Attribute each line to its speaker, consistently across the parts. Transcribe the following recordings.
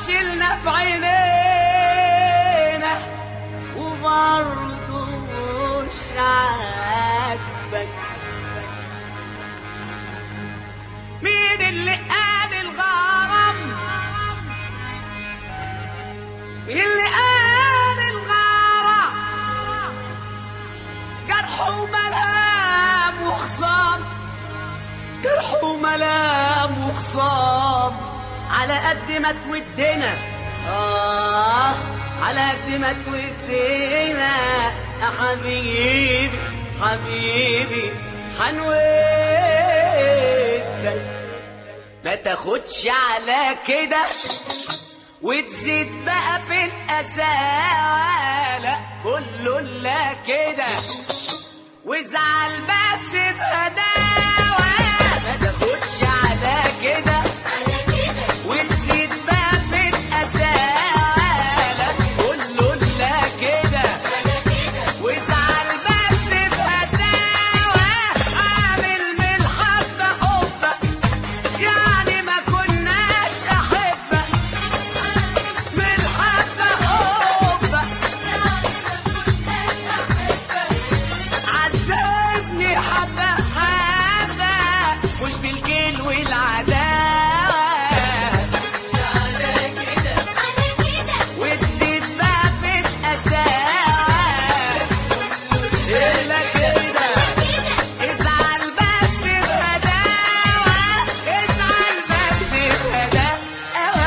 Speaker 1: شلنا في عينينا وبرضه مش عاجبك مين اللي قال الغرام مين اللي قال الغرام جرح وملام وخصام جرح وملام وخصام على قد ما تودنا آه على قد ما تودنا يا حبيبي حبيبي حنودك ما تاخدش على كده وتزيد بقى في القساوة لا كله لا كده وازعل بس بهداوة ما تاخدش على كده وتزيد بقى في القساوة لا كله لا كده وازعل بس بهداوة عامل من الحب حبك يعني ما كناش أحبك من الحب حبك عذبني حبة حبة مش بالجيل والعداوة وتزيد بقى بالقساوة إلا كده ازعل بس بهداوة ازعل بس بهداوة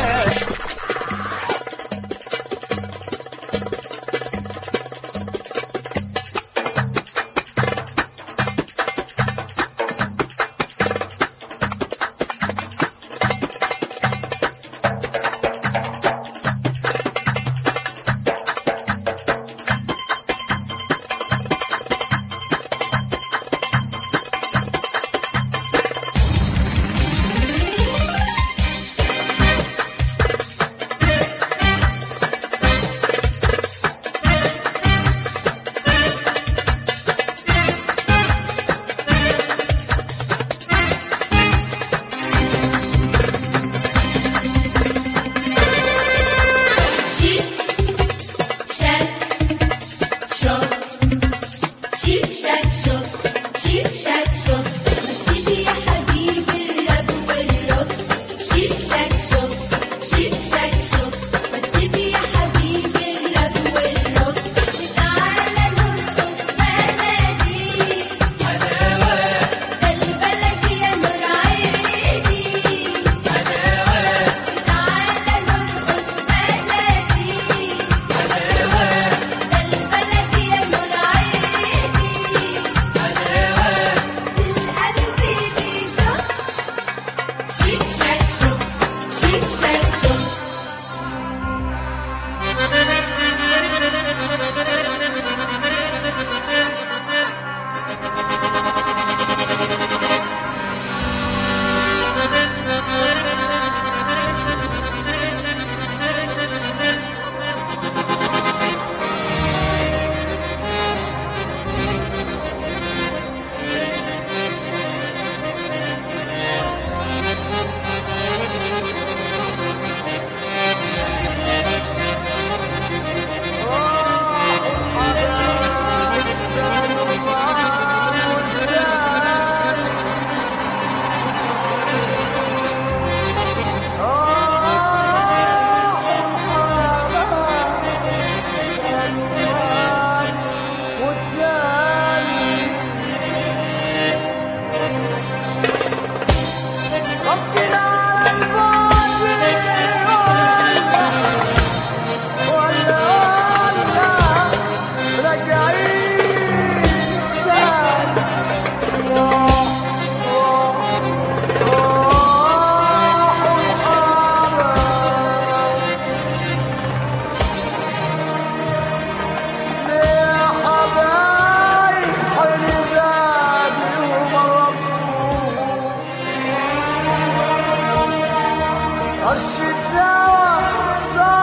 Speaker 2: شيك شاك شوك شيك شاك شوك شيك شاك شوك سيدي يا حبيبي الراب والرقص شيك شاك شوك شيك شاك شوك سيدي يا حبيبي الراب والرقص تعالى نرقص بلدي البلد يا نور عيني تعالى نرقص بلدي البلد يا نور عيني القلب بيشوف شيك شاك شوف شيك شاك شوف
Speaker 3: الشتاء صار